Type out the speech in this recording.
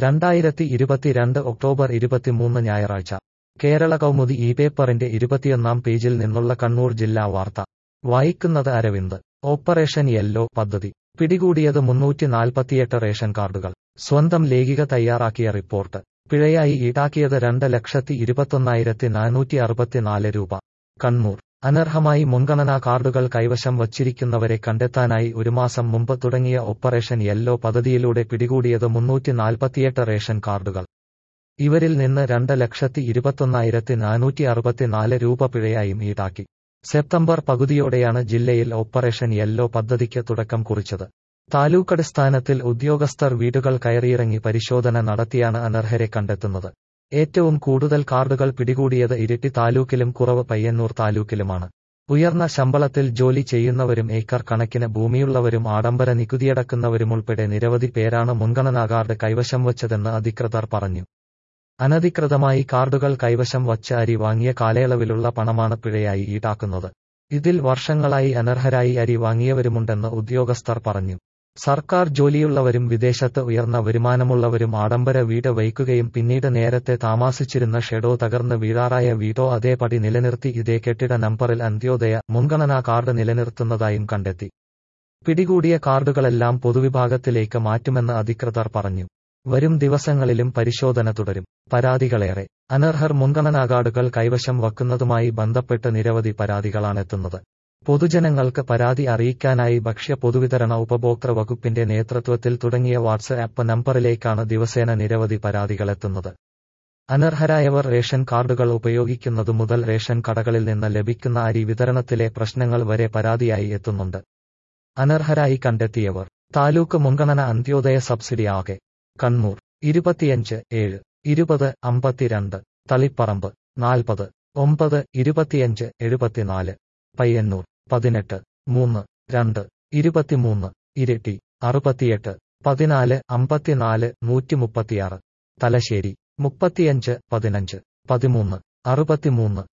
രണ്ടായിരത്തി ഇരുപത്തിരണ്ട് ഒക്ടോബർ ഇരുപത്തിമൂന്ന് ഞായറാഴ്ച കേരള കൗമുദി ഈ പേപ്പറിന്റെ ഇരുപത്തിയൊന്നാം പേജിൽ നിന്നുള്ള കണ്ണൂർ ജില്ലാ വാർത്ത വായിക്കുന്നത് അരവിന്ദ് ഓപ്പറേഷൻ യെല്ലോ പദ്ധതി പിടികൂടിയത് മുന്നൂറ്റി നാൽപ്പത്തിയെട്ട് റേഷൻ കാർഡുകൾ സ്വന്തം ലേഖിക തയ്യാറാക്കിയ റിപ്പോർട്ട് പിഴയായി ഈടാക്കിയത് രണ്ട് ലക്ഷത്തി ഇരുപത്തൊന്നായിരത്തി നാനൂറ്റി അറുപത്തിനാല് രൂപ കണ്ണൂർ അനർഹമായി മുൻഗണനാ കാർഡുകൾ കൈവശം വച്ചിരിക്കുന്നവരെ കണ്ടെത്താനായി ഒരു മാസം മുമ്പ് തുടങ്ങിയ ഓപ്പറേഷൻ യെല്ലോ പദ്ധതിയിലൂടെ പിടികൂടിയത് മുന്നൂറ്റി നാൽപ്പത്തിയെട്ട് റേഷൻ കാർഡുകൾ ഇവരിൽ നിന്ന് രണ്ട് ലക്ഷത്തി ഇരുപത്തൊന്നായിരത്തി നാനൂറ്റി അറുപത്തിനാല് രൂപ പിഴയായും ഈടാക്കി സെപ്റ്റംബർ പകുതിയോടെയാണ് ജില്ലയിൽ ഓപ്പറേഷൻ യെല്ലോ പദ്ധതിക്ക് തുടക്കം കുറിച്ചത് താലൂക്കടിസ്ഥാനത്തിൽ ഉദ്യോഗസ്ഥർ വീടുകൾ കയറിയിറങ്ങി പരിശോധന നടത്തിയാണ് അനർഹരെ കണ്ടെത്തുന്നത് ഏറ്റവും കൂടുതൽ കാർഡുകൾ പിടികൂടിയത് ഇരിട്ടി താലൂക്കിലും കുറവ് പയ്യന്നൂർ താലൂക്കിലുമാണ് ഉയർന്ന ശമ്പളത്തിൽ ജോലി ചെയ്യുന്നവരും ഏക്കർ കണക്കിന് ഭൂമിയുള്ളവരും ആഡംബര നികുതിയടക്കുന്നവരുമുൾപ്പെടെ നിരവധി പേരാണ് മുൻഗണനാ കാർഡ് കൈവശം വച്ചതെന്ന് അധികൃതർ പറഞ്ഞു അനധികൃതമായി കാർഡുകൾ കൈവശം വച്ച അരി വാങ്ങിയ കാലയളവിലുള്ള പണമാണ് പിഴയായി ഈടാക്കുന്നത് ഇതിൽ വർഷങ്ങളായി അനർഹരായി അരി വാങ്ങിയവരുമുണ്ടെന്ന് ഉദ്യോഗസ്ഥർ പറഞ്ഞു സർക്കാർ ജോലിയുള്ളവരും വിദേശത്ത് ഉയർന്ന വരുമാനമുള്ളവരും ആഡംബര വീട് വയ്ക്കുകയും പിന്നീട് നേരത്തെ താമസിച്ചിരുന്ന ഷെഡോ തകർന്ന് വീഴാറായ വീടോ അതേപടി നിലനിർത്തി ഇതേ കെട്ടിട നമ്പറിൽ അന്ത്യോദയ മുൻഗണനാ കാർഡ് നിലനിർത്തുന്നതായും കണ്ടെത്തി പിടികൂടിയ കാർഡുകളെല്ലാം പൊതുവിഭാഗത്തിലേക്ക് മാറ്റുമെന്ന് അധികൃതർ പറഞ്ഞു വരും ദിവസങ്ങളിലും പരിശോധന തുടരും പരാതികളേറെ അനർഹർ മുൻഗണനാ കാർഡുകൾ കൈവശം വക്കുന്നതുമായി ബന്ധപ്പെട്ട് നിരവധി പരാതികളാണെത്തുന്നത് പൊതുജനങ്ങൾക്ക് പരാതി അറിയിക്കാനായി ഭക്ഷ്യ പൊതുവിതരണ ഉപഭോക്തൃ വകുപ്പിന്റെ നേതൃത്വത്തിൽ തുടങ്ങിയ വാട്സ്ആപ്പ് നമ്പറിലേക്കാണ് ദിവസേന നിരവധി പരാതികളെത്തുന്നത് അനർഹരായവർ റേഷൻ കാർഡുകൾ ഉപയോഗിക്കുന്നതു മുതൽ റേഷൻ കടകളിൽ നിന്ന് ലഭിക്കുന്ന അരി വിതരണത്തിലെ പ്രശ്നങ്ങൾ വരെ പരാതിയായി എത്തുന്നുണ്ട് അനർഹരായി കണ്ടെത്തിയവർ താലൂക്ക് മുൻഗണന അന്ത്യോദയ സബ്സിഡി ആകെ കണ്ണൂർ ഇരുപത്തിയഞ്ച് ഏഴ് ഇരുപത് അമ്പത്തിരണ്ട് തളിപ്പറമ്പ് നാൽപ്പത് ഒമ്പത് ഇരുപത്തിയഞ്ച് എഴുപത്തിനാല് പയ്യന്നൂർ പതിനെട്ട് മൂന്ന് രണ്ട് ഇരുപത്തിമൂന്ന് ഇരട്ടി അറുപത്തിയെട്ട് പതിനാല് അമ്പത്തിനാല് നൂറ്റിമുപ്പത്തിയാറ് തലശ്ശേരി മുപ്പത്തിയഞ്ച് പതിനഞ്ച് പതിമൂന്ന് അറുപത്തിമൂന്ന്